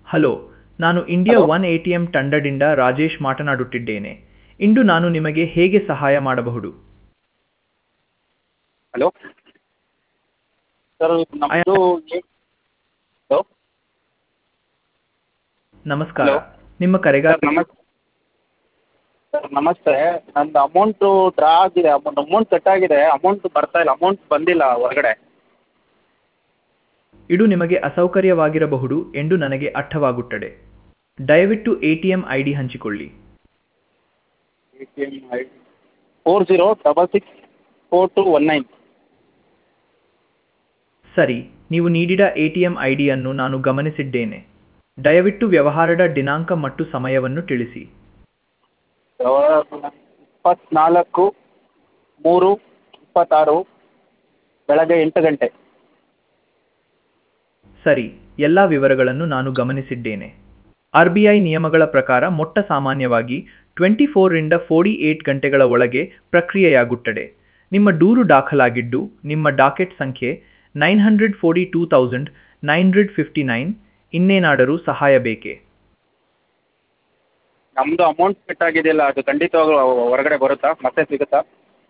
Hello ನಾನು India Hello. One A T M ತಂಡದಿಂದ ರಾಜೇಶ್ ಮಾತನಾಡುತ್ತಿದ್ದೇನೆ ಇಂದು ನಾನು ನಿಮಗೆ ಹೇಗೆ ಸಹಾಯ ಮಾಡಬಹುದು ಹಲೋ ಸರ್ ನಮ್ಮದು ಹಲೋ ನಮಸ್ಕಾರ Hello. ನಿಮ್ಮ ಸರ್ ಕರೆಗಾಗಿ ನಮಸ್ ಸರ್ ನಮಸ್ತೆ ನಂದು ಅಮೌಂಟು ಡ್ರಾ ಆಗಿದೆ ಅಮೌಂಟ್ ಅಮೌಂಟ್ ಕಟ್ಟಾಗಿದೆ ಅಮೌಂಟ್ ಬರ್ತಾ ಇಲ್ಲ ಅಮೌಂಟ್ ಬಂದಿಲ್ಲ ಹೊರಗಡೆ ಇದು ನಿಮಗೆ ಅಸೌಕರ್ಯವಾಗಿರಬಹುದು ಎಂದು ನನಗೆ ಅರ್ಥವಾಗುತ್ತದೆ ದಯವಿಟ್ಟು A T M I D ಹಂಚಿಕೊಳ್ಳಿ A T M I four zero double six four two one nine ಸರಿ ನೀವು ನೀಡಿದ ಎ ಟಿ ಎಂ ಐ ಡಿಯನ್ನು ನಾನು ಗಮನಿಸಿದ್ದೇನೆ ದಯವಿಟ್ಟು ವ್ಯವಹಾರದ ದಿನಾಂಕ ಮತ್ತು ಸಮಯವನ್ನು ತಿಳಿಸಿ ಇಪ್ಪತ್ನಾಲ್ಕು ಮೂರು ಇಪ್ಪತ್ತಾರು ಬೆಳಗ್ಗೆ ಎಂಟು ಗಂಟೆ ಸರಿ ಎಲ್ಲ ವಿವರಗಳನ್ನು ನಾನು ಗಮನಿಸಿದ್ದೇನೆ ಆರ್ ಬಿ ಐ ನಿಯಮಗಳ ಪ್ರಕಾರ ಮೊಟ್ಟ ಸಾಮಾನ್ಯವಾಗಿ ಟ್ವೆಂಟಿ ಫೋರ್ರಿಂದ ಫೋರ್ಟಿ ಏಟ್ ಗಂಟೆಗಳ ಒಳಗೆ ಪ್ರಕ್ರಿಯೆಯಾಗುತ್ತದೆ ನಿಮ್ಮ ದೂರು ದಾಖಲಾಗಿದ್ದು ನಿಮ್ಮ ಡಾಕೆಟ್ ಸಂಖ್ಯೆ nine hundred forty two thousand nine hundred fifty nine ಇನ್ನೇನಾದರೂ ಸಹಾಯ ಬೇಕೇ ನಮ್ಮದು ಅಮೌಂಟ್ ಕಟ್ಟಾಗಿದೆಯಲ್ಲ ಅದು ಖಂಡಿತವಾಗ್ಲೂ ಹೊರಗಡೆ ಬರುತ್ತಾ ಮತ್ತೆ ಸಿಗುತ್ತಾ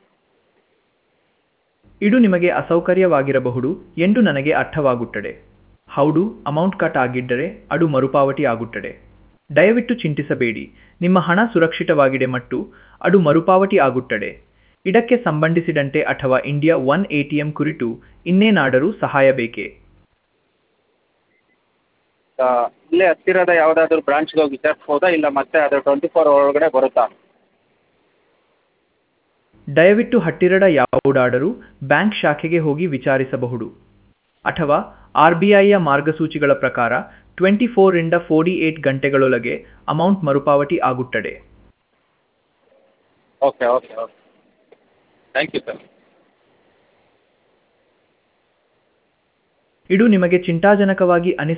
ಇದು ನಿಮಗೆ ಅಸೌಕರ್ಯವಾಗಿರಬಹುದು ಎಂದು ನನಗೆ ಅರ್ಥವಾಗುತ್ತದೆ ಹೌದು ಅಮೌಂಟ್ ಕಟ್ ಆಗಿದ್ದರೆ ಅದು ಮರುಪಾವತಿ ಆಗುತ್ತದೆ ದಯವಿಟ್ಟು ಚಿಂತಿಸಬೇಡಿ ನಿಮ್ಮ ಹಣ ಸುರಕ್ಷಿತವಾಗಿದೆ ಮತ್ತು ಅದು ಮರುಪಾವತಿ ಆಗುತ್ತದೆ ಇದಕ್ಕೆ ಸಂಬಂಧಿಸಿದಂತೆ ಅಥವಾ India one A T M ಕುರಿತು ಇನ್ನೇನಾದರೂ ಸಹಾಯ ಬೇಕೇ ಆ, ಇಲ್ಲೇ ಹತ್ತಿರದ ಯಾವುದಾದ್ರೂ ಬ್ರಾಂಚ್ಗೆ ಹೋಗಿ ವಿಚಾರಿಸ್ಬೋದಾ ಇಲ್ಲ ಮತ್ತೆ ಅದು ಟ್ವೆಂಟಿ ಫೋರ್ ಒಳಗಡೆ ಬರುತ್ತಾ ದಯವಿಟ್ಟು ಹತ್ತಿರದ ಯಾವುದಾದರೂ ಬ್ಯಾಂಕ್ ಶಾಖೆಗೆ ಹೋಗಿ ವಿಚಾರಿಸಬಹುದು ಅಥವಾ ಆರ್ ಬಿ ಐಯ ಮಾರ್ಗಸೂಚಿಗಳ ಪ್ರಕಾರ ಟ್ವೆಂಟಿ ಫೋರಿಂದ ಫೋರ್ಟಿ ಏಟ್ ಗಂಟೆಗಳೊಳಗೆ ಅಮೌಂಟ್ ಮರುಪಾವತಿ ಆಗುತ್ತದೆ okay okay okay thank you sir ಇದು ನಿಮಗೆ ಚಿಂತಾಜನಕವಾಗಿ ಅನಿಸ